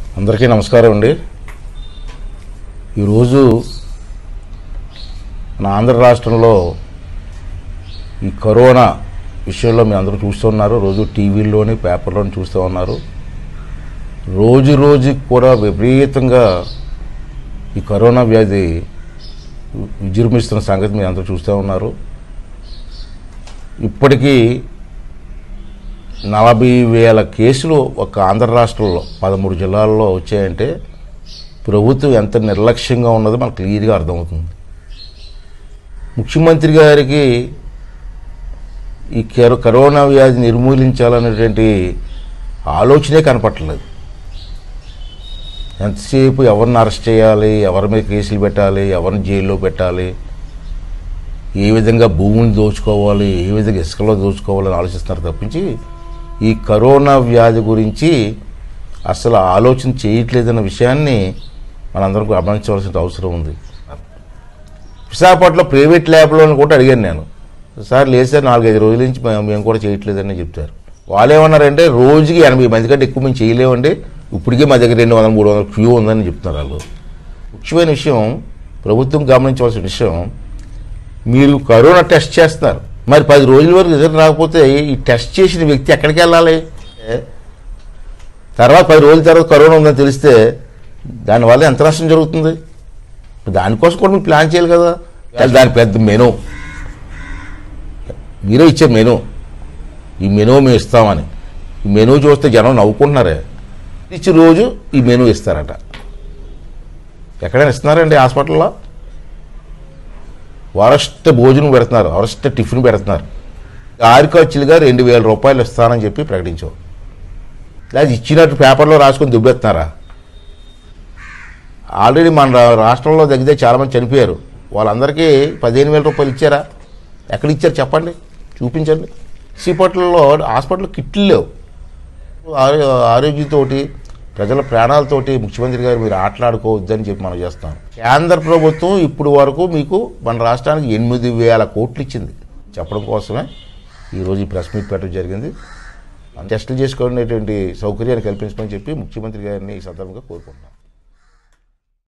అందరికీ నమస్కారం అండి ఈరోజు మన ఆంధ్ర రాష్ట్రంలో ఈ కరోనా విషయంలో మీ అందరూ చూస్తూ ఉన్నారు రోజు టీవీల్లోని పేపర్లోని చూస్తూ ఉన్నారు రోజు రోజుకి కూడా విపరీతంగా ఈ కరోనా వ్యాధి విజృంభిస్తున్న సంగతి మీరు అందరూ చూస్తూ ఉన్నారు ఇప్పటికీ నలభై వేల కేసులు ఒక ఆంధ్ర రాష్ట్రంలో పదమూడు జిల్లాల్లో వచ్చాయంటే ప్రభుత్వం ఎంత నిర్లక్ష్యంగా ఉన్నదో మనకు క్లియర్గా అర్థమవుతుంది ముఖ్యమంత్రి గారికి ఈ కెరో కరోనా వ్యాధి నిర్మూలించాలనేటువంటి ఆలోచనే కనపట్టలేదు ఎంతసేపు ఎవరిని అరెస్ట్ చేయాలి ఎవరి మీద కేసులు పెట్టాలి ఎవరిని జైల్లో పెట్టాలి ఏ విధంగా భూములు దోచుకోవాలి ఏ విధంగా ఇసుకలో దోచుకోవాలని ఆలోచిస్తున్నారు తప్పించి ఈ కరోనా వ్యాధి గురించి అసలు ఆలోచన చేయట్లేదన్న విషయాన్ని మనందరం గమనించవలసిన అవసరం ఉంది విశాఖపట్నంలో ప్రైవేట్ ల్యాబ్లో కూడా అడిగాను నేను సార్ లేదు సార్ నాలుగైదు రోజుల నుంచి మేము మేము కూడా చేయట్లేదని చెప్తారు వాళ్ళు ఏమన్నారంటే రోజుకి ఎనభై మంది కంటే ఎక్కువ మేము చేయలేమండి ఇప్పటికే మా దగ్గర రెండు వందల మూడు వందల క్యూ ఉందని చెప్తున్నారు వాళ్ళు ముఖ్యమైన విషయం ప్రభుత్వం గమనించవలసిన విషయం మీరు కరోనా టెస్ట్ చేస్తారు మరి పది రోజుల వరకు రిజల్ట్ రాకపోతే ఈ టెస్ట్ చేసిన వ్యక్తి ఎక్కడికి వెళ్ళాలి తర్వాత పది రోజుల తర్వాత కరోనా ఉందని తెలిస్తే దానివల్ల ఎంత నష్టం జరుగుతుంది దానికోసం కూడా మీరు ప్లాన్ చేయాలి కదా దాని పెద్ద మెనూ మీరే ఇచ్చే మెనూ ఈ మెనూ మేము ఇస్తామని ఈ మెనూ చూస్తే జనం నవ్వుకుంటున్నారే ఇచ్చే రోజు ఈ మెనూ ఇస్తారట ఎక్కడైనా ఇస్తున్నారండి హాస్పిటల్లో వరస్ట్ భోజనం పెడుతున్నారు వరస్ట్ టిఫిన్ పెడుతున్నారు ఆరు ఖర్చులుగా రెండు వేల రూపాయలు ఇస్తానని చెప్పి ప్రకటించావు లేదా ఇచ్చినట్టు పేపర్లో రాసుకొని దుబ్బెత్తున్నారా ఆల్రెడీ మన రా- రాష్ట్రంలో దగ్గర చాలామంది చనిపోయారు వాళ్ళందరికీ పదిహేను వేల రూపాయలు ఇచ్చారా ఎక్కడ ఇచ్చారు చెప్పండి చూపించండి సిపట్లలో హాస్పిటల్ కిట్లు లేవు ఆరో- ఆరోగ్యంతోటి ప్రజల ప్రాణాలతోటి ముఖ్యమంత్రి గారు మీరు ఆటలాడుకోవద్దని చెప్పి మనం చేస్తాం కేంద్ర ప్రభుత్వం ఇప్పుడు వరకు మీకు మన రాష్ట్రానికి ఎనిమిది వేల కోట్లు ఇచ్చింది చెప్పడం కోసమే ఈరోజు ఈ ప్రెస్ మీట్ పెట్టడం జరిగింది టెస్టులు చేసుకునేటువంటి సౌకర్యాన్ని కల్పించమని చెప్పి ముఖ్యమంత్రి గారిని ఈ సందర్భంగా కోరుకుంటున్నాను